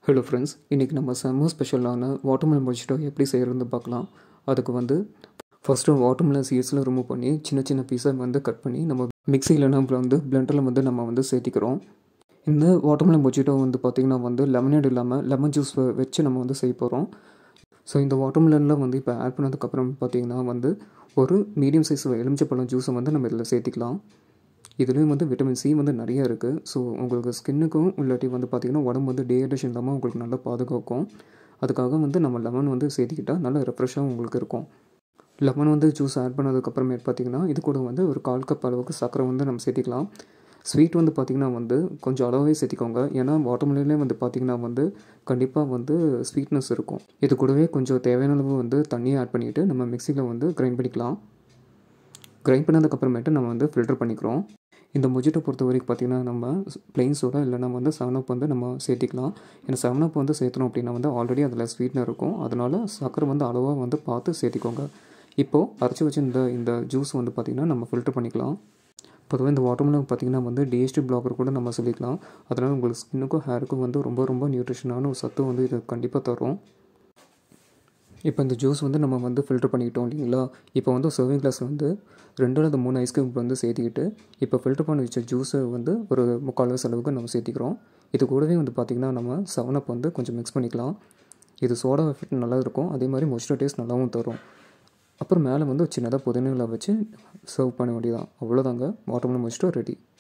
hello friends இன்றைக்கி நம்ம செம்ம ஸ்பெஷலான வாட்டர்மெலன் மொஜிட்டோ எப்படி செய்கிறதுன்னு பார்க்கலாம் அதுக்கு வந்து ஃபஸ்ட்டு வாட்டர்மெலன் சீட்ஸ்லாம் ரிமூவ் பண்ணி சின்ன சின்ன பீஸாக வந்து கட் பண்ணி நம்ம மிக்சியில் நம்ம வந்து பிளெண்டரில் வந்து நம்ம வந்து சேர்த்திக்கிறோம் இந்த வாட்டர்மெலன் மொஜிட்டோ வந்து பார்த்திங்கன்னா வந்து லெமனேட் இல்லாமல் லெமன் ஜூஸ் வச்சு நம்ம வந்து செய்ய போகிறோம் ஸோ இந்த வாட்டர்மெலனில் வந்து இப்போ ஆட் பண்ணதுக்கப்புறம் பார்த்திங்கன்னா வந்து ஒரு மீடியம் சைஸ் எலுமிச்சப்பழம் ஜூஸை வந்து நம்ம இதில் சேர்த்திக்கலாம் இதுலேயும் வந்து விட்டமின் சி வந்து நிறைய இருக்குது ஸோ உங்களுக்கு ஸ்கின்னுக்கும் இல்லாட்டி வந்து பார்த்திங்கன்னா உடம்பு வந்து டீஹைட்ரேஷன் இல்லாமல் உங்களுக்கு நல்லா பாதுகாக்கும் அதுக்காக வந்து நம்ம லெமன் வந்து சேர்த்திக்கிட்டால் நல்லா ரெஃப்ரெஷ்ஷாக உங்களுக்கு இருக்கும் லெமன் வந்து ஜூஸ் ஆட் பண்ணதுக்கப்புறமேட்டு பார்த்திங்கன்னா இது கூட வந்து ஒரு கால் கப் அளவுக்கு சர்க்கரை வந்து நம்ம சேர்த்திக்கலாம் ஸ்வீட் வந்து பார்த்திங்கன்னா வந்து கொஞ்சம் அளவாகவே சேர்த்திக்கோங்க ஏன்னா வாட்டர்மெலன்லேயே வந்து பார்த்திங்கன்னா வந்து கண்டிப்பாக வந்து ஸ்வீட்னஸ் இருக்கும் இது கூடவே கொஞ்சம் தேவையான அளவு வந்து தண்ணியை ஆட் பண்ணிவிட்டு நம்ம மிக்சியில் வந்து கிரைண்ட் பண்ணிக்கலாம் கிரைண்ட் பண்ணதுக்கப்புறமேட்டு நம்ம வந்து ஃபில்டர் பண்ணிக்கிறோம் இந்த மொஜிட்டோ பொறுத்த வரைக்கும் பார்த்திங்கன்னா நம்ம பிளெயின் சோடா இல்லைனா வந்து செவன் அப் வந்து நம்ம சேர்த்திக்கலாம் ஏன்னா செவன் அப் வந்து சேர்த்தணும் அப்படின்னா வந்து ஆல்ரெடி அதில் ஸ்வீட்னர் இருக்கும் அதனால் சர்க்கரை வந்து அளவாக வந்து பார்த்து சேர்த்திக்கோங்க இப்போது அரைச்சி வச்சு இந்த இந்த ஜூஸ் வந்து பார்த்திங்கன்னா நம்ம ஃபில்டர் பண்ணிக்கலாம் பொதுவாக இந்த வாட்டர்மெலன் பார்த்திங்கன்னா வந்து டிஎஸ்டி பிளாக்கர் கூட நம்ம சொல்லிக்கலாம் அதனால் உங்களுக்கு ஸ்கின்னுக்கும் ஹேருக்கும் வந்து ரொம்ப ரொம்ப நியூட்ரிஷனான ஒரு சத்து வந்து இது கண்டிப்பாக தரும் இப்போ இந்த ஜூஸ் வந்து நம்ம வந்து ஃபில்டர் பண்ணிக்கிட்டோம் இல்லைங்களா இப்போ வந்து சர்விங் கிளாஸ் வந்து ரெண்டு அல்லது மூணு ஐஸ்கிரீம் வந்து சேர்த்திக்கிட்டு இப்போ ஃபில்டர் பண்ணி வச்ச ஜூஸை வந்து ஒரு முக்கால் வயசு அளவுக்கு நம்ம சேர்த்திக்கிறோம் இது கூடவே வந்து பார்த்திங்கன்னா நம்ம செவன் அப் வந்து கொஞ்சம் மிக்ஸ் பண்ணிக்கலாம் இது சோடா எஃபெக்ட் நல்லா இருக்கும் அதே மாதிரி மொஜிட்டோ டேஸ்ட் நல்லாவும் தரும் அப்புறம் மேலே வந்து சின்னதாக புதினைகளை வச்சு சர்வ் பண்ண வேண்டியதான் அவ்வளோதாங்க வாட்டர்மெலன் மொஜிட்டோ ரெடி